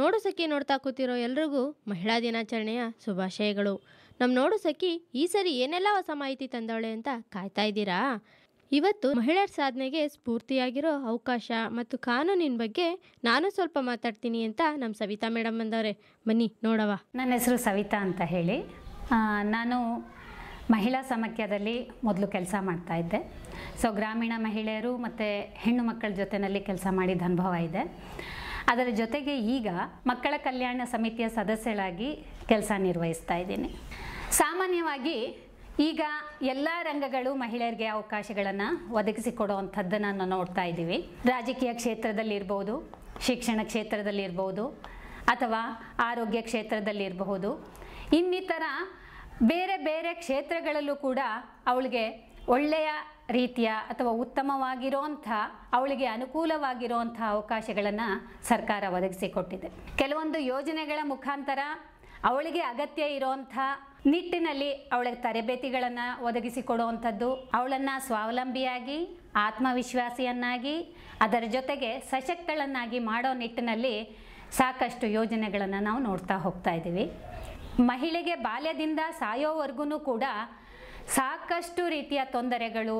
ನೋಡು ಸಖಿ ನೋಡ್ತಾ ಕೂತಿರೋ ಎಲ್ರಿಗೂ ಮಹಿಳಾ ದಿನಾಚರಣೆಯ ಶುಭಾಶಯಗಳು ನಮ್ಮ ನೋಡು ಸಖಿ ಈ ಸರಿ ಏನೆಲ್ಲ ಹೊಸ ಮಾಹಿತಿ ತಂದವಳೆ ಅಂತ ಕಾಯ್ತಾ ಇದ್ದೀರಾ ಇವತ್ತು ಮಹಿಳೆಯರ ಸಾಧನೆಗೆ ಸ್ಫೂರ್ತಿಯಾಗಿರೋ ಅವಕಾಶ ಮತ್ತು ಕಾನೂನಿನ ಬಗ್ಗೆ ನಾನು ಸ್ವಲ್ಪ ಮಾತಾಡ್ತೀನಿ ಅಂತ ನಮ್ಮ ಸವಿತಾ ಮೇಡಮ್ ಬಂದವ್ರೆ ಬನ್ನಿ ನೋಡವ ನನ್ನ ಹೆಸರು ಸವಿತಾ ಅಂತ ಹೇಳಿ ಆ, ನಾನು ಮಹಿಳಾ ಸಮಾಖ್ಯದಲ್ಲಿ ಮೊದಲು ಕೆಲಸ ಮಾಡ್ತಾ ಇದ್ದೆ ಸೊ ಗ್ರಾಮೀಣ ಮಹಿಳೆಯರು ಮತ್ತು ಹೆಣ್ಣು ಮಕ್ಕಳ ಜೊತೆಯಲ್ಲಿ ಕೆಲಸ ಮಾಡಿದ ಅನುಭವ ಇದೆ ಅದರ ಜೊತೆಗೆ ಈಗ ಮಕ್ಕಳ ಕಲ್ಯಾಣ ಸಮಿತಿಯ ಸದಸ್ಯಳಾಗಿ ಕೆಲಸ ನಿರ್ವಹಿಸ್ತಾ ಇದ್ದೀನಿ ಸಾಮಾನ್ಯವಾಗಿ ಈಗ ಎಲ್ಲ ರಂಗಗಳು ಮಹಿಳೆಯರಿಗೆ ಅವಕಾಶಗಳನ್ನು ಒದಗಿಸಿಕೊಡುವಂಥದ್ದನ್ನು ನಾವು ನೋಡ್ತಾ ಇದ್ದೀವಿ ರಾಜಕೀಯ ಕ್ಷೇತ್ರದಲ್ಲಿರ್ಬೋದು ಶಿಕ್ಷಣ ಕ್ಷೇತ್ರದಲ್ಲಿರ್ಬೋದು ಅಥವಾ ಆರೋಗ್ಯ ಕ್ಷೇತ್ರದಲ್ಲಿರಬಹುದು ಇನ್ನಿತರ ಬೇರೆ ಬೇರೆ ಕ್ಷೇತ್ರಗಳಲ್ಲೂ ಕೂಡ ಅವಳಿಗೆ ಒಳ್ಳೆಯ ರೀತಿಯ ಅಥವಾ ಉತ್ತಮವಾಗಿರೋಂಥ ಅವಳಿಗೆ ಅನುಕೂಲವಾಗಿರುವಂಥ ಅವಕಾಶಗಳನ್ನು ಸರ್ಕಾರ ಒದಗಿಸಿಕೊಟ್ಟಿದೆ ಕೆಲವೊಂದು ಯೋಜನೆಗಳ ಮುಖಾಂತರ ಅವಳಿಗೆ ಅಗತ್ಯ ಇರುವಂಥ ನಿಟ್ಟಿನಲ್ಲಿ ಅವಳಿಗೆ ತರಬೇತಿಗಳನ್ನು ಒದಗಿಸಿಕೊಡುವಂಥದ್ದು ಅವಳನ್ನು ಸ್ವಾವಲಂಬಿಯಾಗಿ ಆತ್ಮವಿಶ್ವಾಸಿಯನ್ನಾಗಿ ಅದರ ಜೊತೆಗೆ ಸಶಕ್ತಳನ್ನಾಗಿ ಮಾಡೋ ನಿಟ್ಟಿನಲ್ಲಿ ಸಾಕಷ್ಟು ಯೋಜನೆಗಳನ್ನು ನಾವು ನೋಡ್ತಾ ಹೋಗ್ತಾ ಇದ್ದೀವಿ ಮಹಿಳೆಗೆ ಬಾಲ್ಯದಿಂದ ಸಾಯೋವರೆಗೂ ಕೂಡ ಸಾಕಷ್ಟು ರೀತಿಯ ತೊಂದರೆಗಳು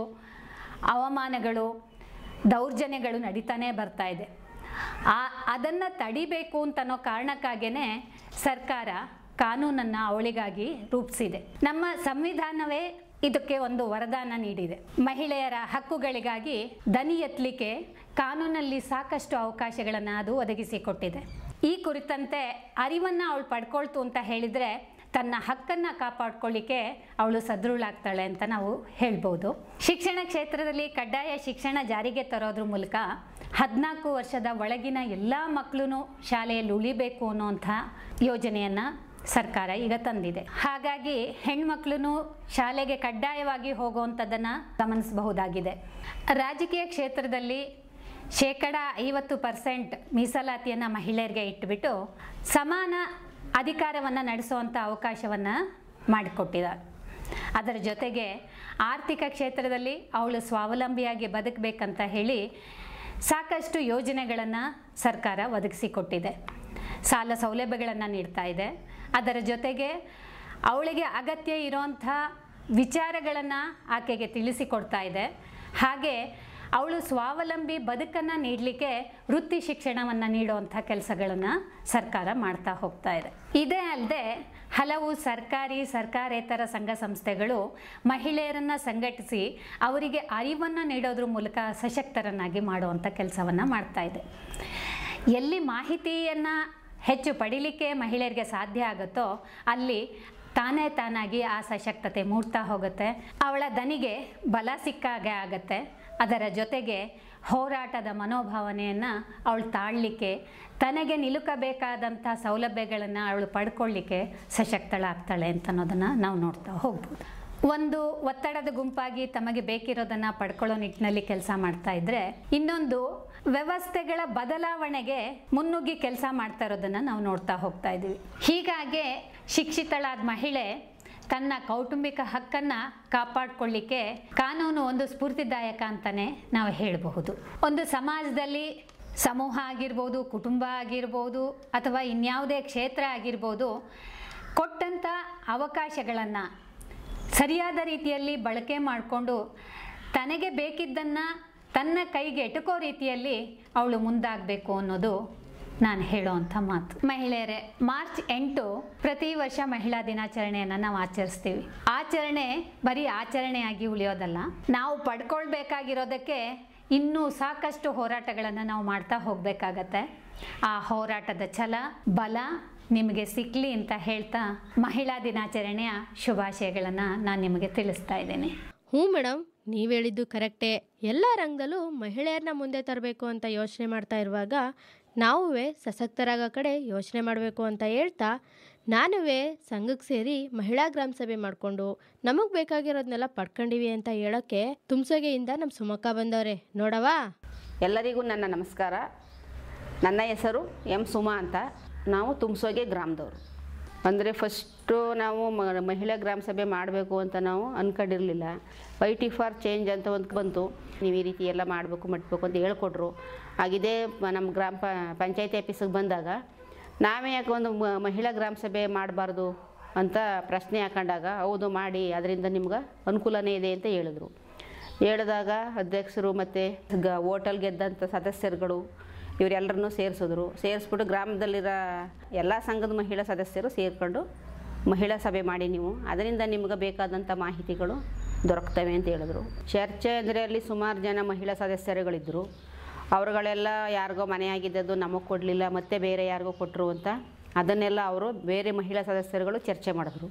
ಅವಮಾನಗಳು ದೌರ್ಜನ್ಯಗಳು ನಡೀತಾನೆ ಬರ್ತಾ ಇದೆ ಆ ಅದನ್ನು ತಡಿಬೇಕು ಅಂತನೋ ಕಾರಣಕ್ಕಾಗೇ ಸರ್ಕಾರ ಕಾನೂನನ್ನು ಅವಳಿಗಾಗಿ ರೂಪಿಸಿದೆ ನಮ್ಮ ಸಂವಿಧಾನವೇ ಇದಕ್ಕೆ ಒಂದು ವರದಾನ ನೀಡಿದೆ ಮಹಿಳೆಯರ ಹಕ್ಕುಗಳಿಗಾಗಿ ದನಿ ಎತ್ತಲಿಕ್ಕೆ ಕಾನೂನಲ್ಲಿ ಸಾಕಷ್ಟು ಅವಕಾಶಗಳನ್ನು ಅದು ಒದಗಿಸಿಕೊಟ್ಟಿದೆ ಈ ಕುರಿತಂತೆ ಅರಿವನ್ನು ಅವಳು ಪಡ್ಕೊಳ್ತು ಅಂತ ಹೇಳಿದರೆ ತನ್ನ ಹಕ್ಕನ್ನು ಕಾಪಾಡ್ಕೊಳ್ಳಿಕ್ಕೆ ಅವಳು ಸದೃಢಾಗ್ತಾಳೆ ಅಂತ ನಾವು ಹೇಳ್ಬೋದು ಶಿಕ್ಷಣ ಕ್ಷೇತ್ರದಲ್ಲಿ ಕಡ್ಡಾಯ ಶಿಕ್ಷಣ ಜಾರಿಗೆ ತರೋದ್ರ ಮೂಲಕ ಹದಿನಾಲ್ಕು ವರ್ಷದ ಒಳಗಿನ ಎಲ್ಲ ಮಕ್ಕಳು ಶಾಲೆಯಲ್ಲಿ ಉಳಿಬೇಕು ಅನ್ನುವಂಥ ಯೋಜನೆಯನ್ನು ಸರ್ಕಾರ ಈಗ ತಂದಿದೆ ಹಾಗಾಗಿ ಹೆಣ್ಮಕ್ಳು ಶಾಲೆಗೆ ಕಡ್ಡಾಯವಾಗಿ ಹೋಗುವಂಥದ್ದನ್ನು ಗಮನಿಸಬಹುದಾಗಿದೆ ರಾಜಕೀಯ ಕ್ಷೇತ್ರದಲ್ಲಿ ಶೇಕಡ ಐವತ್ತು ಪರ್ಸೆಂಟ್ ಮೀಸಲಾತಿಯನ್ನು ಮಹಿಳೆಯರಿಗೆ ಇಟ್ಟುಬಿಟ್ಟು ಸಮಾನ ಅಧಿಕಾರವನ್ನು ನಡೆಸುವಂಥ ಅವಕಾಶವನ್ನು ಮಾಡಿಕೊಟ್ಟಿದ್ದಾರೆ ಅದರ ಜೊತೆಗೆ ಆರ್ಥಿಕ ಕ್ಷೇತ್ರದಲ್ಲಿ ಅವಳು ಸ್ವಾವಲಂಬಿಯಾಗಿ ಬದುಕಬೇಕಂತ ಹೇಳಿ ಸಾಕಷ್ಟು ಯೋಜನೆಗಳನ್ನು ಸರ್ಕಾರ ಒದಗಿಸಿಕೊಟ್ಟಿದೆ ಸಾಲ ಸೌಲಭ್ಯಗಳನ್ನು ನೀಡ್ತಾ ಇದೆ ಅದರ ಜೊತೆಗೆ ಅವಳಿಗೆ ಅಗತ್ಯ ಇರೋಂಥ ವಿಚಾರಗಳನ್ನು ಆಕೆಗೆ ತಿಳಿಸಿಕೊಡ್ತಾ ಇದೆ ಹಾಗೆ ಅವಳು ಸ್ವಾವಲಂಬಿ ಬದುಕನ್ನು ನೀಡಲಿಕ್ಕೆ ವೃತ್ತಿ ಶಿಕ್ಷಣವನ್ನು ನೀಡುವಂಥ ಕೆಲಸಗಳನ್ನು ಸರ್ಕಾರ ಮಾಡ್ತಾ ಹೋಗ್ತಾ ಇದೆ ಇದೇ ಅಲ್ಲದೆ ಹಲವು ಸರ್ಕಾರಿ ಸರ್ಕಾರೇತರ ಸಂಘ ಸಂಸ್ಥೆಗಳು ಮಹಿಳೆಯರನ್ನು ಸಂಘಟಿಸಿ ಅವರಿಗೆ ಅರಿವನ್ನು ನೀಡೋದ್ರ ಮೂಲಕ ಸಶಕ್ತರನ್ನಾಗಿ ಮಾಡುವಂಥ ಕೆಲಸವನ್ನು ಮಾಡ್ತಾ ಇದೆ ಎಲ್ಲಿ ಮಾಹಿತಿಯನ್ನು ಹೆಚ್ಚು ಪಡಿಲಿಕ್ಕೆ ಮಹಿಳೆಯರಿಗೆ ಸಾಧ್ಯ ಆಗುತ್ತೋ ಅಲ್ಲಿ ತಾನೇ ತಾನಾಗಿ ಆ ಸಶಕ್ತತೆ ಮೂಡ್ತಾ ಹೋಗುತ್ತೆ ಅವಳ ದನಿಗೆ ಬಲ ಸಿಕ್ಕಾಗೆ ಆಗುತ್ತೆ ಅದರ ಜೊತೆಗೆ ಹೋರಾಟದ ಮನೋಭಾವನೆಯನ್ನು ಅವಳು ತಾಳಲಿಕ್ಕೆ ತನಗೆ ನಿಲುಕಬೇಕಾದಂಥ ಸೌಲಭ್ಯಗಳನ್ನು ಅವಳು ಪಡ್ಕೊಳ್ಳಿಕ್ಕೆ ಸಶಕ್ತಳಾಗ್ತಾಳೆ ಅಂತ ಅನ್ನೋದನ್ನು ನಾವು ನೋಡ್ತಾ ಹೋಗ್ಬೋದು ಒಂದು ಒತ್ತಡದ ಗುಂಪಾಗಿ ತಮಗೆ ಬೇಕಿರೋದನ್ನು ಪಡ್ಕೊಳ್ಳೋ ನಿಟ್ಟಿನಲ್ಲಿ ಕೆಲಸ ಮಾಡ್ತಾ ಇದ್ರೆ ಇನ್ನೊಂದು ವ್ಯವಸ್ಥೆಗಳ ಬದಲಾವಣೆಗೆ ಮುನ್ನುಗ್ಗಿ ಕೆಲಸ ಮಾಡ್ತಾ ಇರೋದನ್ನು ನಾವು ನೋಡ್ತಾ ಹೋಗ್ತಾ ಇದ್ದೀವಿ ಹೀಗಾಗಿ ಶಿಕ್ಷಿತಳಾದ ಮಹಿಳೆ ತನ್ನ ಕೌಟುಂಬಿಕ ಹಕ್ಕನ್ನು ಕಾಪಾಡಿಕೊಳ್ಳಿಕ್ಕೆ ಕಾನೂನು ಒಂದು ಸ್ಫೂರ್ತಿದಾಯಕ ಅಂತಲೇ ನಾವು ಹೇಳಬಹುದು ಒಂದು ಸಮಾಜದಲ್ಲಿ ಸಮೂಹ ಆಗಿರ್ಬೋದು ಕುಟುಂಬ ಆಗಿರ್ಬೋದು ಅಥವಾ ಇನ್ಯಾವುದೇ ಕ್ಷೇತ್ರ ಆಗಿರ್ಬೋದು ಕೊಟ್ಟಂಥ ಅವಕಾಶಗಳನ್ನು ಸರಿಯಾದ ರೀತಿಯಲ್ಲಿ ಬಳಕೆ ಮಾಡಿಕೊಂಡು ತನಗೆ ಬೇಕಿದ್ದನ್ನು ತನ್ನ ಕೈಗೆ ಎಟುಕೋ ರೀತಿಯಲ್ಲಿ ಅವಳು ಮುಂದಾಗಬೇಕು ಅನ್ನೋದು ನಾನು ಹೇಳೋವಂಥ ಮಾತು ಮಹಿಳೆಯರೇ ಮಾರ್ಚ್ ಎಂಟು ಪ್ರತಿ ವರ್ಷ ಮಹಿಳಾ ದಿನಾಚರಣೆಯನ್ನು ನಾವು ಆಚರಿಸ್ತೀವಿ ಆಚರಣೆ ಬರೀ ಆಚರಣೆಯಾಗಿ ಉಳಿಯೋದಲ್ಲ ನಾವು ಪಡ್ಕೊಳ್ಬೇಕಾಗಿರೋದಕ್ಕೆ ಇನ್ನೂ ಸಾಕಷ್ಟು ಹೋರಾಟಗಳನ್ನು ನಾವು ಮಾಡ್ತಾ ಹೋಗಬೇಕಾಗತ್ತೆ ಆ ಹೋರಾಟದ ಛಲ ಬಲ ನಿಮಗೆ ಸಿಕ್ಕಲಿ ಅಂತ ಹೇಳ್ತಾ ಮಹಿಳಾ ದಿನಾಚರಣೆಯ ಶುಭಾಶಯಗಳನ್ನು ನಾನು ನಿಮಗೆ ತಿಳಿಸ್ತಾ ಇದ್ದೇನೆ ಹ್ಞೂ ಮೇಡಮ್ ನೀವು ಹೇಳಿದ್ದು ಕರೆಕ್ಟೇ ಎಲ್ಲ ರಂಗದಲ್ಲೂ ಮಹಿಳೆಯರನ್ನ ಮುಂದೆ ತರಬೇಕು ಅಂತ ಯೋಚನೆ ಮಾಡ್ತಾ ಇರುವಾಗ ನಾವುವೇ ಸಶಕ್ತರಾಗೋ ಕಡೆ ಯೋಚನೆ ಮಾಡಬೇಕು ಅಂತ ಹೇಳ್ತಾ ನಾನುವೇ ಸಂಘಕ್ಕೆ ಸೇರಿ ಮಹಿಳಾ ಗ್ರಾಮ ಸಭೆ ಮಾಡಿಕೊಂಡು ನಮಗೆ ಬೇಕಾಗಿರೋದನ್ನೆಲ್ಲ ಪಡ್ಕೊಂಡಿವಿ ಅಂತ ಹೇಳೋಕ್ಕೆ ತುಮ್ಸೊಗೆಯಿಂದ ನಮ್ಮ ಸುಮಕ್ಕ ಬಂದವ್ರೆ ನೋಡವಾ ಎಲ್ಲರಿಗೂ ನನ್ನ ನಮಸ್ಕಾರ ನನ್ನ ಹೆಸರು ಎಂ ಸುಮಾ ಅಂತ ನಾವು ತುಮ್ಸೋಗೆ ಗ್ರಾಮದವರು ಅಂದರೆ ಫಸ್ಟು ನಾವು ಮ- ಮಹಿಳಾ ಗ್ರಾಮ ಸಭೆ ಮಾಡಬೇಕು ಅಂತ ನಾವು ಅಂದ್ಕೊಂಡಿರಲಿಲ್ಲ ವೈಟಿ ಫಾರ್ ಚೇಂಜ್ ಅಂತ ಒಂದು ಬಂತು ನೀವು ಈ ರೀತಿ ಎಲ್ಲ ಮಾಡಬೇಕು ಮಾಡಬೇಕು ಅಂತ ಹೇಳ್ಕೊಟ್ರು ಹಾಗಿದೆ ಮ- ನಮ್ಮ ಗ್ರಾಮ ಪ ಪಂಚಾಯತಿ ಆಫೀಸಿಗೆ ಬಂದಾಗ ನಾವೇ ಯಾಕೆ ಒಂದು ಮ- ಮಹಿಳಾ ಗ್ರಾಮ ಸಭೆ ಮಾಡಬಾರ್ದು ಅಂತ ಪ್ರಶ್ನೆ ಹಾಕೊಂಡಾಗ ಹೌದು ಮಾಡಿ ಅದರಿಂದ ನಿಮ್ಗೆ ಅನುಕೂಲನೇ ಇದೆ ಅಂತ ಹೇಳಿದ್ರು ಹೇಳಿದಾಗ ಅಧ್ಯಕ್ಷರು ಮತ್ತು ಗ ಹೋಟೆಲ್ ಗೆದ್ದಂಥ ಸದಸ್ಯರುಗಳು ಇವರೆಲ್ಲರನ್ನೂ ಸೇರಿಸಿದ್ರು ಸೇರಿಸ್ಬಿಟ್ಟು ಗ್ರಾಮದಲ್ಲಿರೋ ಎಲ್ಲ ಸಂಘದ ಮಹಿಳಾ ಸದಸ್ಯರು ಸೇರಿಕೊಂಡು ಮಹಿಳಾ ಸಭೆ ಮಾಡಿ ನೀವು ಅದರಿಂದ ನಿಮ್ಗೆ ಬೇಕಾದಂಥ ಮಾಹಿತಿಗಳು ದೊರಕ್ತವೆ ಅಂತ ಹೇಳಿದ್ರು ಚರ್ಚೆ ಅಂದರೆ ಅಲ್ಲಿ ಸುಮಾರು ಜನ ಮಹಿಳಾ ಸದಸ್ಯರುಗಳಿದ್ದರು ಅವ್ರುಗಳೆಲ್ಲ ಯಾರಿಗೋ ಮನೆ ಆಗಿದ್ದದ್ದು ನಮಗೆ ಕೊಡಲಿಲ್ಲ ಮತ್ತೆ ಬೇರೆ ಯಾರಿಗೋ ಕೊಟ್ಟರು ಅಂತ ಅದನ್ನೆಲ್ಲ ಅವರು ಬೇರೆ ಮಹಿಳಾ ಸದಸ್ಯರುಗಳು ಚರ್ಚೆ ಮಾಡಿದ್ರು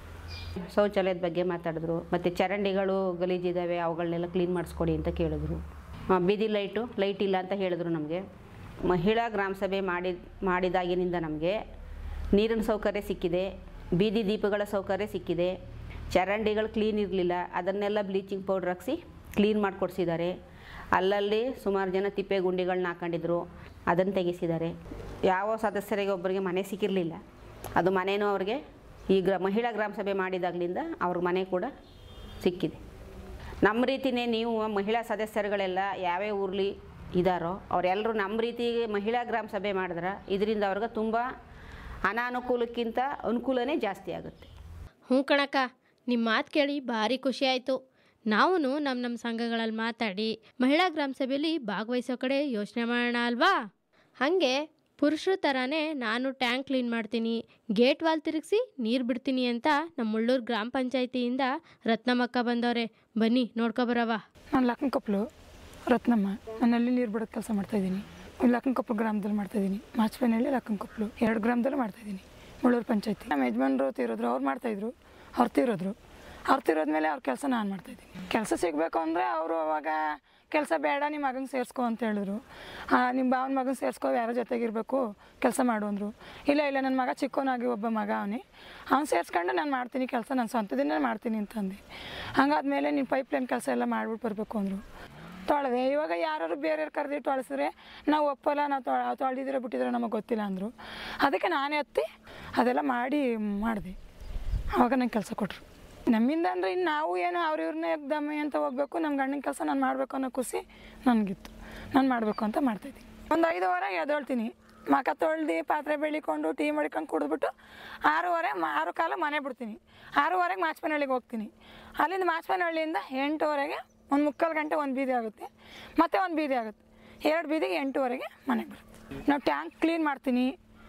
ಶೌಚಾಲಯದ ಬಗ್ಗೆ ಮಾತಾಡಿದ್ರು ಮತ್ತು ಚರಂಡಿಗಳು ಗಲೀಜಿದ್ದಾವೆ ಅವುಗಳನ್ನೆಲ್ಲ ಕ್ಲೀನ್ ಮಾಡಿಸ್ಕೊಡಿ ಅಂತ ಕೇಳಿದ್ರು ಆ, ಬೀದಿ ಲೈಟು ಲೈಟ್ ಇಲ್ಲ ಅಂತ ಹೇಳಿದ್ರು ನಮಗೆ ಮಹಿಳಾ ಗ್ರಾಮ ಸಭೆ ಮಾಡಿ ಮಾಡಿದಾಗಿನಿಂದ ನಮಗೆ ನೀರಿನ ಸೌಕರ್ಯ ಸಿಕ್ಕಿದೆ ಬೀದಿ ದೀಪಗಳ ಸೌಕರ್ಯ ಸಿಕ್ಕಿದೆ ಚರಂಡಿಗಳು ಕ್ಲೀನ್ ಇರಲಿಲ್ಲ ಅದನ್ನೆಲ್ಲ ಬ್ಲೀಚಿಂಗ್ ಪೌಡ್ರ್ ಹಾಕ್ಸಿ ಕ್ಲೀನ್ ಮಾಡಿಕೊಡ್ಸಿದ್ದಾರೆ ಅಲ್ಲಲ್ಲಿ ಸುಮಾರು ಜನ ತಿಪ್ಪೆ ಗುಂಡಿಗಳನ್ನ ಹಾಕೊಂಡಿದ್ರು ಅದನ್ನು ತೆಗೆಸಿದ್ದಾರೆ ಯಾವ ಸದಸ್ಯರಿಗೆ ಒಬ್ಬರಿಗೆ ಮನೆ ಸಿಕ್ಕಿರಲಿಲ್ಲ ಅದು ಮನೇನೂ ಅವ್ರಿಗೆ ಈ ಗ್ರ ಮಹಿಳಾ ಗ್ರಾಮ ಸಭೆ ಮಾಡಿದಾಗಲಿಂದ ಅವ್ರ ಮನೆ ಕೂಡ ಸಿಕ್ಕಿದೆ ನಮ್ಮ ರೀತಿಯೇ ನೀವು ಮಹಿಳಾ ಸದಸ್ಯರುಗಳೆಲ್ಲ ಯಾವ್ಯಾವ ಊರ್ಲಿ ಇದ್ದಾರೋ ಅವರೆಲ್ಲರೂ ನಮ್ಮ ರೀತಿ ಮಹಿಳಾ ಗ್ರಾಮ ಸಭೆ ಮಾಡಿದ್ರೆ ಇದರಿಂದ ಅವ್ರಿಗೆ ತುಂಬ ಅನಾನುಕೂಲಕ್ಕಿಂತ ಅನುಕೂಲನೇ ಜಾಸ್ತಿ ಆಗುತ್ತೆ ಹ್ಞೂ ಕಣಕ್ಕ ನಿಮ್ಮ ಮಾತು ಕೇಳಿ ಭಾರಿ ಖುಷಿ ಆಯಿತು ನಾವು ನಮ್ಮ ನಮ್ಮ ಸಂಘಗಳಲ್ಲಿ ಮಾತಾಡಿ ಮಹಿಳಾ ಗ್ರಾಮ ಸಭೆಯಲ್ಲಿ ಭಾಗವಹಿಸೋ ಕಡೆ ಯೋಚನೆ ಮಾಡೋಣ ಅಲ್ವಾ ಹಾಗೆ ಪುರುಷರ ಥರನೇ ನಾನು ಟ್ಯಾಂಕ್ ಕ್ಲೀನ್ ಮಾಡ್ತೀನಿ ಗೇಟ್ ವಾಲ್ ತಿರುಗಿಸಿ ನೀರು ಬಿಡ್ತೀನಿ ಅಂತ ನಮ್ಮ ಮುಳ್ಳೂರು ಗ್ರಾಮ ಪಂಚಾಯತಿಯಿಂದ ರತ್ನಮ್ಮಕ್ಕ ಬಂದವ್ರೆ ಬನ್ನಿ ನೋಡ್ಕೊಬರವ ನಾನು ಲಕ್ಕನಕೊಪ್ಪಲು ರತ್ನಮ್ಮ ನಾನು ಅಲ್ಲಿ ನೀರು ಬಿಡೋದು ಕೆಲಸ ಮಾಡ್ತಾಯಿದ್ದೀನಿ ಲಕ್ಕನಕೊಪ್ಪಲು ಗ್ರಾಮದಲ್ಲಿ ಮಾಡ್ತಾಯಿದ್ದೀನಿ ಮಾಚ್ಪೇನಹಳ್ಳಿ ಲಕ್ಕನಕೊಪ್ಪಲು ಎರಡು ಗ್ರಾಮದಲ್ಲೂ ಮಾಡ್ತಾಯಿದ್ದೀನಿ ಮುಳ್ಳೂರು ಪಂಚಾಯತಿ ನಮ್ಮ ಯಜಮಾನ್ರು ತೀರೋದ್ರು ಅವ್ರು ಮಾಡ್ತಾಯಿದ್ರು ಅವ್ರು ತೀರೋದ್ರು ಅವ್ರು ತೀರೋದ್ಮೇಲೆ ಅವ್ರ ಕೆಲಸ ನಾನು ಮಾಡ್ತಾಯಿದ್ದೀನಿ ಕೆಲಸ ಸಿಗಬೇಕು ಅಂದರೆ ಅವರು ಅವಾಗ ಕೆಲಸ ಬೇಡ ನಿಮ್ಮ ಮಗಂಗೆ ಸೇರಿಸ್ಕೊ ಅಂತ ಹೇಳಿದ್ರು ನಿಮ್ಮ ಭಾವನ ಮಗನ ಸೇರಿಸ್ಕೊ ಯಾರೋ ಜೊತೆಗಿರಬೇಕು ಕೆಲಸ ಮಾಡು ಅಂದರು ಇಲ್ಲ ಇಲ್ಲ ನನ್ನ ಮಗ ಚಿಕ್ಕವನಾಗಿ ಒಬ್ಬ ಮಗ ಅವನೇ ಅವ್ನು ಸೇರಿಸ್ಕೊಂಡು ನಾನು ಮಾಡ್ತೀನಿ ಕೆಲಸ ನಾನು ಸ್ವಂತದಿಂದ ಮಾಡ್ತೀನಿ ಅಂತಂದು ಹಂಗಾದ್ಮೇಲೆ ನೀನು ಪೈಪ್ ಲೈನ್ ಕೆಲಸ ಎಲ್ಲ ಮಾಡ್ಬಿಟ್ಟು ಬರಬೇಕು ಅಂದರು ತೊಳೆದೆ ಇವಾಗ ಯಾರು ಬೇರೆಯವ್ರು ಕರೆದಿ ತೊಳಸಿದ್ರೆ ನಾವು ಒಪ್ಪಲ್ಲ ನಾವು ತೊಳ ತೊಳೆದಿದ್ರೆ ಬಿಟ್ಟಿದ್ರೆ ನಮಗೆ ಗೊತ್ತಿಲ್ಲ ಅಂದರು ಅದಕ್ಕೆ ನಾನೇ ಹತ್ತಿ ಅದೆಲ್ಲ ಮಾಡಿ ಮಾಡಿದೆ ಆವಾಗ ನಂಗೆ ಕೆಲಸ ಕೊಟ್ಟರು ನಮ್ಮಿಂದ ಅಂದರೆ ಇನ್ನು ನಾವು ಏನು ಅವ್ರ ಇವ್ರನ್ನೇ ದಮ್ಮಿ ಅಂತ ಹೋಗ್ಬೇಕು ನಮ್ಮ ಗಂಡನ ಕೆಲಸ ನಾನು ಮಾಡಬೇಕು ಅನ್ನೋ ಖುಷಿ ನನಗಿತ್ತು ನಾನು ಮಾಡಬೇಕು ಅಂತ ಮಾಡ್ತಾಯಿದ್ದೀನಿ ಒಂದು ಐದುವರೆಗೆ ಎದ್ದೇಳ್ತೀನಿ ಮಕ ತೊಳ್ದು ಪಾತ್ರೆ ಬೆಳಿಕೊಂಡು ಟೀ ಮಾಡ್ಕೊಂಡು ಕುಡಿದ್ಬಿಟ್ಟು ಆರೂವರೆ ಮ ಆರು ಕಾಲ ಮನೆ ಬಿಡ್ತೀನಿ ಆರೂವರೆಗೆ ಮಾಚ್ಪನಹಳ್ಳಿಗೆ ಹೋಗ್ತೀನಿ ಅಲ್ಲಿಂದ ಮಾಚ್ಪನಹಳ್ಳಿಯಿಂದ ಎಂಟುವರೆಗೆ ಒಂದು ಮುಕ್ಕಾಲು ಗಂಟೆ ಒಂದು ಬೀದಿ ಆಗುತ್ತೆ ಮತ್ತೆ ಒಂದು ಬೀದಿ ಆಗುತ್ತೆ ಎರಡು ಬೀದಿಗೆ ಎಂಟುವರೆಗೆ ಮನೆಗೆ ಬರುತ್ತೆ ನಾವು ಟ್ಯಾಂಕ್ ಕ್ಲೀನ್ ಮಾಡ್ತೀನಿ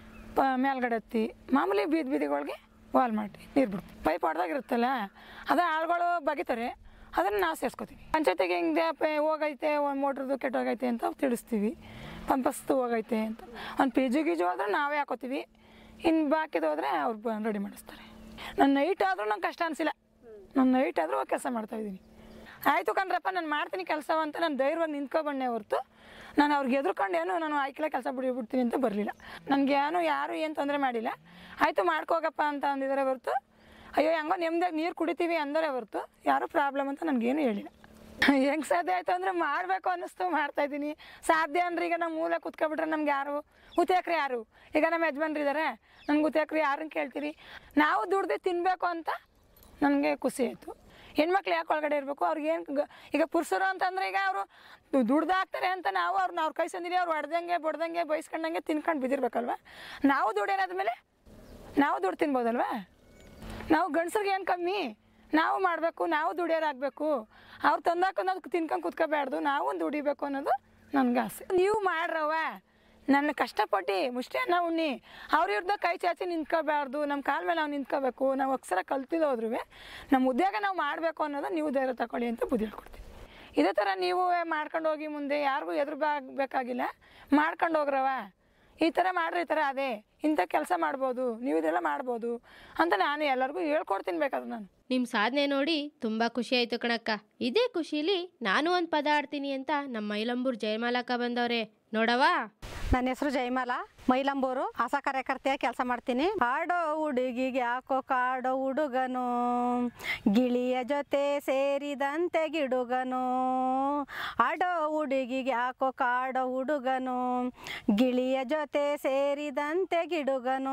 ಪ ಮೇಲ್ಗಡೆ ಹತ್ತಿ ಮಾಮೂಲಿ ಬೀದಿ ಬೀದಿಗಳಿಗೆ ವಾಲ್ ಮಾಡಿ ನೀರು ಬಿಡ್ತೀವಿ ಪೈಪ್ ಹೊಡೆದಾಗಿರುತ್ತಲ್ಲ ಅದ ಆಳುಗಳು ಬಗಿತಾರೆ ಅದನ್ನು ನಾವು ಸೇರಿಸ್ಕೋತೀವಿ ಪಂಚಾಯತಿಗೆ ಹಿಂಗೆ ಪ ಹೋಗೈತೆ ಒಂದು ಮೋಟ್ರದ್ದು ಕೆಟ್ಟೋಗೈತೆ ಅಂತ ತಿಳಿಸ್ತೀವಿ ಪಂಪಸ್ತು ಹೋಗೈತೆ ಅಂತ ಒಂದು ಪಿ ಜಿ ಗೀಜು ಹೋದ್ರೆ ನಾವೇ ಹಾಕೋತೀವಿ ಇನ್ನು ಬಾಕಿದು ಹೋದರೆ ಅವ್ರು ರೆಡಿ ಮಾಡಿಸ್ತಾರೆ ನನ್ನ ನೈಟ್ ಆದರೂ ನಂಗೆ ಕಷ್ಟ ಅನಿಸಿಲ್ಲ ನಾನು ನೈಟ್ ಆದರೂ ಕೆಲಸ ಮಾಡ್ತಾಯಿದ್ದೀನಿ ಆಯಿತು ಕಣ್ರಪ್ಪ ನಾನು ಮಾಡ್ತೀನಿ ಕೆಲಸ ಅಂತ ನಾನು ಧೈರ್ಯವಾಗಿ ನಿಂತ್ಕೊಬಂಡೆ ಹೊರ್ತು ನಾನು ಅವ್ರಿಗೆ ಎದ್ರುಕೊಂಡು ಏನು ನಾನು ಆಯ್ಕೆಲ್ಲ ಕೆಲಸ ಬಿಡ್ಬಿಡ್ತೀನಿ ಅಂತ ಬರಲಿಲ್ಲ ನನಗೆ ಏನು ಯಾರು ಏನು ತೊಂದರೆ ಮಾಡಿಲ್ಲ ಆಯಿತು ಮಾಡ್ಕೋಗಪ್ಪ ಅಂತ ಅಂದಿದ್ದಾರೆ ಹೊರ್ತು ಅಯ್ಯೋ ಹೆಂಗೋ ನೆಮ್ಮದಿಯಾಗಿ ನೀರು ಕುಡಿತೀವಿ ಅಂದರೆ ಹೊರ್ತು ಯಾರೂ ಪ್ರಾಬ್ಲಮ್ ಅಂತ ನನಗೇನು ಹೇಳಿಲ್ಲ ಹೆಂಗೆ ಸಾಧ್ಯ ಆಯಿತು ಅಂದರೆ ಮಾಡಬೇಕು ಅನ್ನಿಸ್ತು ಮಾಡ್ತಾಯಿದ್ದೀನಿ ಸಾಧ್ಯ ಅಂದ್ರೆ ಈಗ ನಮ್ಮ ಮೂಲೆ ಕುತ್ಕೊಬಿಟ್ರೆ ನಮ್ಗೆ ಯಾರು ಉತ್ತೇಕ್ರಿ ಯಾರು ಈಗ ನಮ್ಮ ಯಜಮಾನ್ರು ಇದ್ದಾರೆ ನನ್ಗೆ ಉತ್ತೇಕ್ರಿ ಯಾರನ್ನ ಕೇಳ್ತೀರಿ ನಾವು ದುಡ್ದು ತಿನ್ನಬೇಕು ಅಂತ ನನಗೆ ಖುಷಿ ಆಯಿತು ಹೆಣ್ಮಕ್ಳು ಯಾಕೆ ಒಳಗಡೆ ಇರಬೇಕು ಅವ್ರಿಗೇನು ಈಗ ಪುರುಷರು ಅಂತಂದ್ರೆ ಈಗ ಅವರು ದುಡ್ದು ಹಾಕ್ತಾರೆ ಅಂತ ನಾವು ಅವ್ರನ್ನ ಅವ್ರ ಕೈ ಸಂದಿರಿ ಅವ್ರು ಹೊಡೆದಂಗೆ ಬಡ್ದಂಗೆ ಬೈಸ್ಕೊಂಡಂಗೆ ತಿನ್ಕೊಂಡು ಬಿದ್ದಿರ್ಬೇಕಲ್ವ ನಾವು ದುಡಿಯೋದಾದ್ಮೇಲೆ ನಾವು ದುಡ್ಡು ತಿನ್ಬೋದಲ್ವಾ ನಾವು ಗಂಡಸ್ರಿಗೆ ಏನು ಕಮ್ಮಿ ನಾವು ಮಾಡಬೇಕು ನಾವು ದುಡಿಯೋರಾಗಬೇಕು ಅವ್ರು ತಂದಾಕೊಂಡು ನಾವು ತಿನ್ಕೊಂಡು ಕುತ್ಕೋಬಾರ್ದು ನಾವು ದುಡಿಬೇಕು ಅನ್ನೋದು ನನಗೆ ಆಸೆ ನೀವು ಮಾಡ್ರವ ನನ್ನ ಕಷ್ಟಪಟ್ಟು ಮುಷ್ಟಿ ಅನ್ನ ಉಣ್ಣಿ ಅವ್ರ ಇವ್ರದ್ದು ಕೈ ಚಾಚಿ ನಿಂತ್ಕೋಬಾರ್ದು ನಮ್ಮ ಕಾಲ ಮೇಲೆ ನಾವು ನಿಂತ್ಕೋಬೇಕು ನಾವು ಅಕ್ಷರ ಕಲ್ತಿದ್ದೋದ್ರೂ ನಮ್ಮ ಉದ್ಯೋಗ ನಾವು ಮಾಡಬೇಕು ಅನ್ನೋದು ನೀವು ಧೈರ್ಯ ತಗೊಳ್ಳಿ ಅಂತ ಬುದ್ಧಿ ಹೇಳ್ಕೊಡ್ತೀನಿ ಇದೇ ಥರ ನೀವು ಮಾಡ್ಕೊಂಡು ಹೋಗಿ ಮುಂದೆ ಯಾರಿಗೂ ಎದುರು ಬೇಕಾಗಿಲ್ಲ ಮಾಡ್ಕೊಂಡು ಹೋಗ್ರವ ಈ ಥರ ಮಾಡ್ರಿ ಈ ಥರ ಅದೇ ಇಂಥ ಕೆಲಸ ಮಾಡ್ಬೋದು ನೀವು ಇದೆಲ್ಲ ಮಾಡ್ಬೋದು ಅಂತ ನಾನು ಎಲ್ಲರಿಗೂ ಹೇಳ್ಕೊಡ್ತೀನಿ ಬೇಕಾದ್ರೆ ನಾನು ನಿಮ್ಮ ಸಾಧನೆ ನೋಡಿ ತುಂಬ ಖುಷಿ ಆಯಿತು ಕಣಕ್ಕ ಇದೇ ಖುಷಿಲಿ ನಾನು ಒಂದು ಪದ ಆಡ್ತೀನಿ ಅಂತ ನಮ್ಮ ಮೈಲಂಬೂರು ಜಯಮಾಲಕ್ಕ ಬಂದವ್ರೆ ನೋಡವಾ ನನ್ನ ಹೆಸರು ಜಯಮಾಲ ಮೈಲಂಬೂರು ಆಶಾ ಕಾರ್ಯಕರ್ತೆಯ ಕೆಲಸ ಮಾಡ್ತೀನಿ ಆಡೋ ಹುಡುಗಿಗೆ ಯಾಕೋ ಕಾಡೋ ಹುಡುಗನು ಗಿಳಿಯ ಜೊತೆ ಸೇರಿದಂತೆ ಗಿಡುಗನು ಆಡೋ ಹುಡುಗಿಗೆ ಯಾಕೋ ಕಾಡೋ ಹುಡುಗನು ಗಿಳಿಯ ಜೊತೆ ಸೇರಿದಂತೆ ಗಿಡುಗನು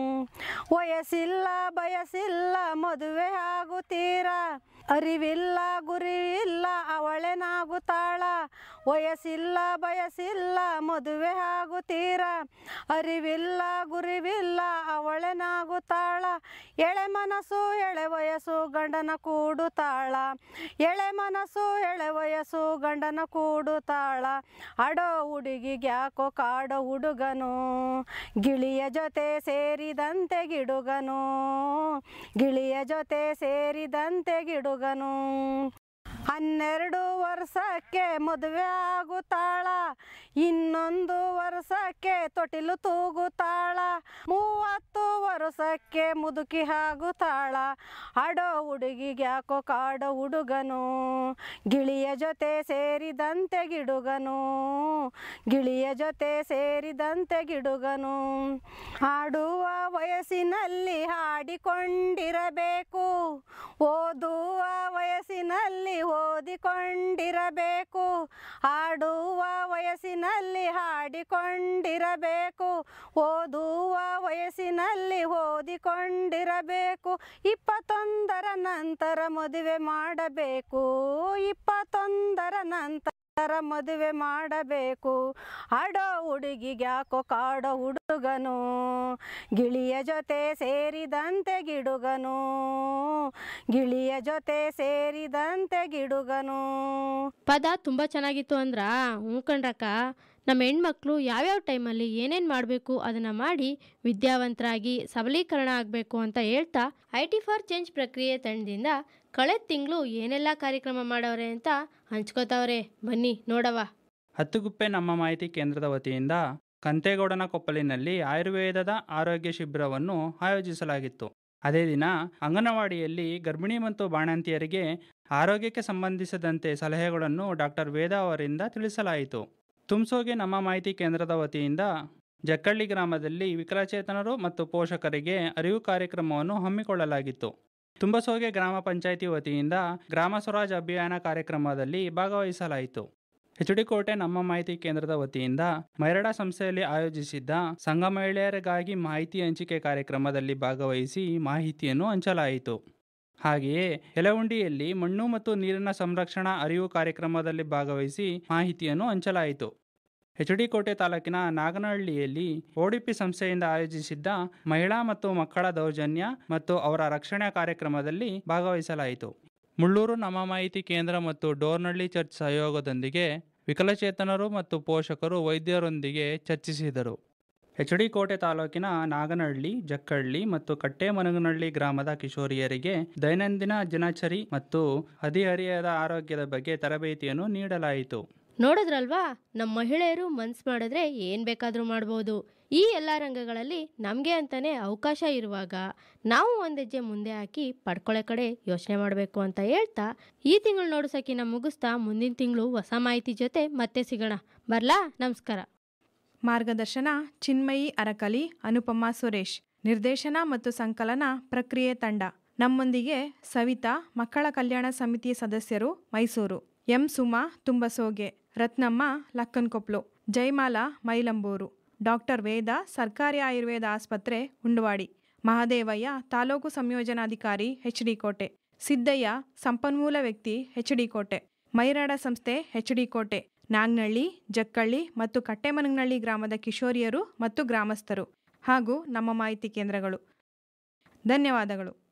ವಯಸ್ಸಿಲ್ಲ ಬಯಸಿಲ್ಲ ಮದುವೆ ಆಗುತ್ತೀರಾ ಅರಿವಿಲ್ಲ ಗುರಿವಿಲ್ಲ ಅವಳೆನಾಗುತ್ತಾಳ ವಯಸ್ಸಿಲ್ಲ ಬಯಸಿಲ್ಲ ಮದುವೆ ಆಗುತ್ತೀರ ಅರಿವಿಲ್ಲ ಗುರಿವಿಲ್ಲ ಅವಳೆನಾಗುತ್ತಾಳ ಎಳೆ ಮನಸ್ಸು ಎಳೆ ವಯಸ್ಸು ಗಂಡನ ಕೂಡುತ್ತಾಳ ಎಳೆ ಮನಸ್ಸು ಎಳೆ ವಯಸ್ಸು ಗಂಡನ ಕೂಡುತ್ತಾಳ ಅಡೋ ಹುಡುಗಿಗೆ ಯಾಕೋ ಕಾಡೋ ಹುಡುಗನು ಗಿಳಿಯ ಜೊತೆ ಸೇರಿದಂತೆ ಗಿಡುಗನು ಗಿಳಿಯ ಜೊತೆ ಸೇರಿದಂತೆ ಗಿಡುಗನು ಹನ್ನೆರಡು ವರ್ಷಕ್ಕೆ ಮದುವೆ ಆಗುತ್ತಾಳ ಇನ್ನೊಂದು ವರ್ಷಕ್ಕೆ ತೊಟ್ಟಿಲು ತೂಗುತ್ತಾಳ ಮೂವತ್ತು ವರ್ಷಕ್ಕೆ ಮುದುಕಿ ಆಗುತ್ತಾಳ ಆಡೋ ಹುಡುಗಿಗೆ ಯಾಕೋ ಕಾಡೋ ಹುಡುಗನು ಗಿಳಿಯ ಜೊತೆ ಸೇರಿದಂತೆ ಗಿಡುಗನು ಗಿಳಿಯ ಜೊತೆ ಸೇರಿದಂತೆ ಗಿಡುಗನು ಆಡುವ ವಯಸ್ಸಿನಲ್ಲಿ ಹಾಡಿಕೊಂಡಿರಬೇಕು ಓದುವ ವಯಸ್ಸಿನಲ್ಲಿ ಓದಿಕೊಂಡಿರಬೇಕು ಆಡುವ ವಯಸ್ಸಿನಲ್ಲಿ ಹಾಡಿಕೊಂಡಿರಬೇಕು ಓದುವ ವಯಸ್ಸಿನಲ್ಲಿ ಓದಿಕೊಂಡಿರಬೇಕು ಇಪ್ಪತ್ತೊಂದರ ನಂತರ ಮದುವೆ ಮಾಡಬೇಕು ಇಪ್ಪತ್ತೊಂದರ ನಂತರ ಮದುವೆ ಮಾಡಬೇಕು ಆಡೋ ಹುಡುಗಿಗೆ ಯಾಕೋ ಕಾಡೋ ಹುಡುಗನು ಗಿಳಿಯ ಜೊತೆ ಸೇರಿದಂತೆ ಗಿಡುಗನು ಗಿಳಿಯ ಜೊತೆ ಸೇರಿದಂತೆ ಗಿಡುಗನು ಪದ ತುಂಬ ಚೆನ್ನಾಗಿತ್ತು ಅಂದ್ರ ಹ್ಞೂ ಕಣ್ರಕ್ಕ ನಮ್ಮ ಹೆಣ್ಮಕ್ಳು ಯಾವ್ಯಾವ ಟೈಮಲ್ಲಿ ಏನೇನು ಮಾಡಬೇಕು ಅದನ್ನು ಮಾಡಿ ವಿದ್ಯಾವಂತರಾಗಿ ಸಬಲೀಕರಣ ಆಗಬೇಕು ಅಂತ ಹೇಳ್ತಾ ಐ ಟಿ ಫಾರ್ ಚೇಂಜ್ ಪ್ರಕ್ರಿಯೆ ತಂಡದಿಂದ ಕಳೆದ ತಿಂಗಳು ಏನೆಲ್ಲ ಕಾರ್ಯಕ್ರಮ ಮಾಡವ್ರೆ ಅಂತ ಹಂಚ್ಕೋತಾವ್ರೆ ಬನ್ನಿ ನೋಡವ ಹತ್ತುಗುಪ್ಪೆ ನಮ್ಮ ಮಾಹಿತಿ ಕೇಂದ್ರದ ವತಿಯಿಂದ ಕಂತೇಗೌಡನ ಕೊಪ್ಪಲಿನಲ್ಲಿ ಆಯುರ್ವೇದದ ಆರೋಗ್ಯ ಶಿಬಿರವನ್ನು ಆಯೋಜಿಸಲಾಗಿತ್ತು ಅದೇ ದಿನ ಅಂಗನವಾಡಿಯಲ್ಲಿ ಗರ್ಭಿಣಿ ಮತ್ತು ಬಾಣಂತಿಯರಿಗೆ ಆರೋಗ್ಯಕ್ಕೆ ಸಂಬಂಧಿಸಿದಂತೆ ಸಲಹೆಗಳನ್ನು ಡಾಕ್ಟರ್ ವೇದ ಅವರಿಂದ ತಿಳಿಸಲಾಯಿತು ತುಮ್ಸೋಗೆ ನಮ್ಮ ಮಾಹಿತಿ ಕೇಂದ್ರದ ವತಿಯಿಂದ ಜಕ್ಕಳ್ಳಿ ಗ್ರಾಮದಲ್ಲಿ ವಿಕಲಚೇತನರು ಮತ್ತು ಪೋಷಕರಿಗೆ ಅರಿವು ಕಾರ್ಯಕ್ರಮವನ್ನು ಹಮ್ಮಿಕೊಳ್ಳಲಾಗಿತ್ತು ತುಂಬಸೋಗೆ ಗ್ರಾಮ ಪಂಚಾಯಿತಿ ವತಿಯಿಂದ ಗ್ರಾಮ ಸ್ವರಾಜ್ ಅಭಿಯಾನ ಕಾರ್ಯಕ್ರಮದಲ್ಲಿ ಭಾಗವಹಿಸಲಾಯಿತು ಕೋಟೆ ನಮ್ಮ ಮಾಹಿತಿ ಕೇಂದ್ರದ ವತಿಯಿಂದ ಮೈರಡ ಸಂಸ್ಥೆಯಲ್ಲಿ ಆಯೋಜಿಸಿದ್ದ ಸಂಘ ಮಹಿಳೆಯರಿಗಾಗಿ ಮಾಹಿತಿ ಹಂಚಿಕೆ ಕಾರ್ಯಕ್ರಮದಲ್ಲಿ ಭಾಗವಹಿಸಿ ಮಾಹಿತಿಯನ್ನು ಹಂಚಲಾಯಿತು ಹಾಗೆಯೇ ಯಲವುಂಡಿಯಲ್ಲಿ ಮಣ್ಣು ಮತ್ತು ನೀರಿನ ಸಂರಕ್ಷಣಾ ಅರಿವು ಕಾರ್ಯಕ್ರಮದಲ್ಲಿ ಭಾಗವಹಿಸಿ ಮಾಹಿತಿಯನ್ನು ಹಂಚಲಾಯಿತು ಕೋಟೆ ತಾಲೂಕಿನ ನಾಗನಹಳ್ಳಿಯಲ್ಲಿ ಓಡಿಪಿ ಸಂಸ್ಥೆಯಿಂದ ಆಯೋಜಿಸಿದ್ದ ಮಹಿಳಾ ಮತ್ತು ಮಕ್ಕಳ ದೌರ್ಜನ್ಯ ಮತ್ತು ಅವರ ರಕ್ಷಣೆ ಕಾರ್ಯಕ್ರಮದಲ್ಲಿ ಭಾಗವಹಿಸಲಾಯಿತು ಮುಳ್ಳೂರು ನಮ್ಮ ಮಾಹಿತಿ ಕೇಂದ್ರ ಮತ್ತು ಡೋರ್ನಳ್ಳಿ ಚರ್ಚ್ ಸಹಯೋಗದೊಂದಿಗೆ ವಿಕಲಚೇತನರು ಮತ್ತು ಪೋಷಕರು ವೈದ್ಯರೊಂದಿಗೆ ಚರ್ಚಿಸಿದರು ಕೋಟೆ ತಾಲೂಕಿನ ನಾಗನಹಳ್ಳಿ ಜಕ್ಕಳ್ಳಿ ಮತ್ತು ಕಟ್ಟೆಮನಗನಹಳ್ಳಿ ಗ್ರಾಮದ ಕಿಶೋರಿಯರಿಗೆ ದೈನಂದಿನ ದಿನಚರಿ ಮತ್ತು ಹದಿಹರಿಯದ ಆರೋಗ್ಯದ ಬಗ್ಗೆ ತರಬೇತಿಯನ್ನು ನೀಡಲಾಯಿತು ನೋಡಿದ್ರಲ್ವಾ ನಮ್ಮ ಮಹಿಳೆಯರು ಮನ್ಸು ಮಾಡಿದ್ರೆ ಏನು ಬೇಕಾದರೂ ಮಾಡ್ಬೋದು ಈ ಎಲ್ಲ ರಂಗಗಳಲ್ಲಿ ನಮಗೆ ಅಂತಾನೆ ಅವಕಾಶ ಇರುವಾಗ ನಾವು ಒಂದು ಹೆಜ್ಜೆ ಮುಂದೆ ಹಾಕಿ ಪಡ್ಕೊಳ್ಳೋ ಕಡೆ ಯೋಚನೆ ಮಾಡಬೇಕು ಅಂತ ಹೇಳ್ತಾ ಈ ತಿಂಗಳು ನೋಡ್ಸೋಕಿನ ಮುಗಿಸ್ತಾ ಮುಂದಿನ ತಿಂಗಳು ಹೊಸ ಮಾಹಿತಿ ಜೊತೆ ಮತ್ತೆ ಸಿಗೋಣ ಬರ್ಲಾ ನಮಸ್ಕಾರ ಮಾರ್ಗದರ್ಶನ ಚಿನ್ಮಯಿ ಅರಕಲಿ ಅನುಪಮ ಸುರೇಶ್ ನಿರ್ದೇಶನ ಮತ್ತು ಸಂಕಲನ ಪ್ರಕ್ರಿಯೆ ತಂಡ ನಮ್ಮೊಂದಿಗೆ ಸವಿತಾ ಮಕ್ಕಳ ಕಲ್ಯಾಣ ಸಮಿತಿ ಸದಸ್ಯರು ಮೈಸೂರು ಎಂ ಸುಮಾ ತುಂಬಸೋಗೆ ರತ್ನಮ್ಮ ಲಕ್ಕನ್ಕೊಪ್ಲು ಜಯಮಾಲಾ ಮೈಲಂಬೂರು ಡಾಕ್ಟರ್ ವೇದ ಸರ್ಕಾರಿ ಆಯುರ್ವೇದ ಆಸ್ಪತ್ರೆ ಉಂಡವಾಡಿ ಮಹದೇವಯ್ಯ ತಾಲೂಕು ಸಂಯೋಜನಾಧಿಕಾರಿ ಎಚ್ ಡಿ ಕೋಟೆ ಸಿದ್ದಯ್ಯ ಸಂಪನ್ಮೂಲ ವ್ಯಕ್ತಿ ಎಚ್ ಡಿ ಕೋಟೆ ಮೈರಾಡ ಸಂಸ್ಥೆ ಎಚ್ ಡಿ ಕೋಟೆ ನಾಗ್ನಳ್ಳಿ ಜಕ್ಕಳ್ಳಿ ಮತ್ತು ಕಟ್ಟೆಮನಗ್ನಳ್ಳಿ ಗ್ರಾಮದ ಕಿಶೋರಿಯರು ಮತ್ತು ಗ್ರಾಮಸ್ಥರು ಹಾಗೂ ನಮ್ಮ ಮಾಹಿತಿ ಕೇಂದ್ರಗಳು ಧನ್ಯವಾದಗಳು